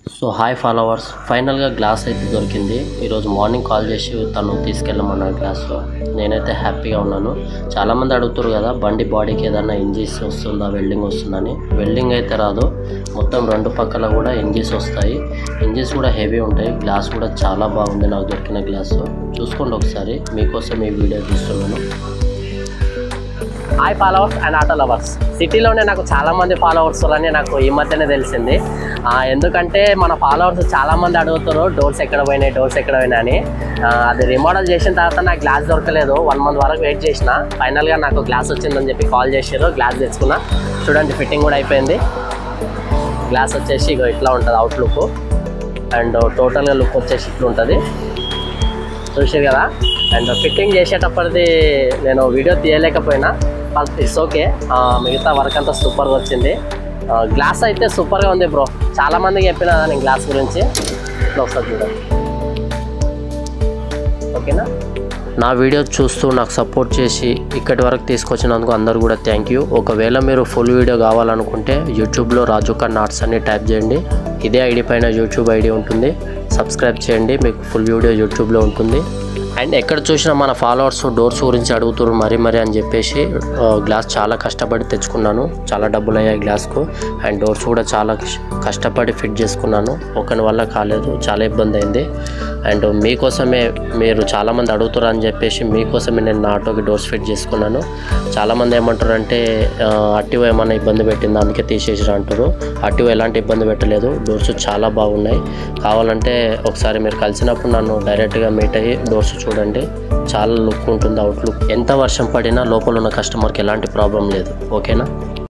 so hi followers ఫైనల్గా glass అయితే దొరికింది ఈరోజు మార్నింగ్ కాల్ చేసి తను తీసుకెళ్ళమన్నారు గ్లాస్ నేనైతే హ్యాపీగా ఉన్నాను చాలామంది అడుగుతారు కదా బండి బాడీకి ఏదైనా ఇంజిన్స్ వస్తుందా వెల్డింగ్ వస్తుందని వెల్డింగ్ అయితే రాదు మొత్తం రెండు పక్కల కూడా ఇంజిన్స్ వస్తాయి ఇంజిన్స్ కూడా హెవీ ఉంటాయి గ్లాస్ కూడా చాలా బాగుంది నాకు దొరికిన గ్లాస్ చూసుకోండి ఒకసారి మీకోసం ఈ వీడియో తీస్తున్నాను hi followers and auto lovers సిటీలోనే నాకు చాలా మంది ఫాలోవర్స్ అని నాకు ఈ మధ్యనే తెలిసింది ఆ, ఎందుకంటే మన ఫాలోవర్స్ చాలా మంది అడుగుతారు డోర్స్ ఎక్కడ పోయినాయి డోర్స్ ఎక్కడ పోయినాయి అని ఆ, అది రిమోడల్ చేసిన తర్వాత నాకు గ్లాస్ దొరకలేదు వన్ మంత్ వరకు వెయిట్ చేసిన ఫైనల్గా నాకు గ్లాస్ వచ్చిందని చెప్పి కాల్ చేసారు గ్లాస్ తెచ్చుకున్నా చూడండి ఫిట్టింగ్ కూడా అయిపోయింది గ్లాస్ వచ్చేసి ఇగో ఇట్లా ఉంటుంది అవుట్లుక్ అండ్ టోటల్గా లుక్ వచ్చేసి ఇట్లా ఉంటుంది చూసారు కదా అండ్ ఫిట్టింగ్ చేసేటప్పటిది నేను వీడియో తీయలేకపోయినా బట్ ఇట్స్ ఓకే మిగతా వర్క్ అంతా సూపర్గా వచ్చింది గ్లాస్ అయితే సూపర్గా ఉంది బ్రో చాలా మందికి చెప్పిన నేను గ్లాస్ గురించి ఇట్లా వస్తుంది చూడండి ఓకేనా నా వీడియో చూస్తూ నాకు సపోర్ట్ చేసి ఇక్కడి వరకు తీసుకొచ్చినందుకు అందరు కూడా థ్యాంక్ యూ ఒకవేళ మీరు ఫుల్ వీడియో కావాలనుకుంటే యూట్యూబ్లో రాజు ఖాన్ ఆర్ట్స్ అని టైప్ చేయండి ఇదే ఐడి పైన యూట్యూబ్ ఐడి ఉంటుంది సబ్స్క్రైబ్ చేయండి మీకు ఫుల్ వీడియో యూట్యూబ్లో ఉంటుంది అండ్ ఎక్కడ చూసినా మన ఫాలోవర్స్ డోర్స్ గురించి అడుగుతున్నారు మరీ మరీ అని చెప్పేసి ఆ, గ్లాస్ చాలా కష్టపడి తెచ్చుకున్నాను చాలా డబ్బులు అయ్యాయి గ్లాస్కు అండ్ డోర్స్ కూడా చాలా కష్- కష్టపడి ఫిట్ చేసుకున్నాను ఒకని వల్ల కాలేదు చాలా ఇబ్బంది అయింది అండ్ మీకోసమే మీరు చాలామంది అడుగుతారు అని చెప్పేసి మీకోసమే నేను నా ఆటోకి డోర్స్ ఫిట్ చేసుకున్నాను చాలామంది ఏమంటారు అంటే అట్టివో ఏమైనా ఇబ్బంది పెట్టింది అందుకే తీసేసిరా అంటారు అట్టివో ఎలాంటి ఇబ్బంది పెట్టలేదు డోర్స్ చాలా బాగున్నాయి కావాలంటే ఒకసారి మీరు కలిసినప్పుడు నన్ను డైరెక్ట్గా మీట్ అయ్యి డోర్స్ చూడండి చాలా లుక్ ఉంటుంది అవుట్లుక్ ఎంత వర్షం పడినా లోపల ఉన్న కస్టమర్కి ఎలాంటి ప్రాబ్లం లేదు ఓకేనా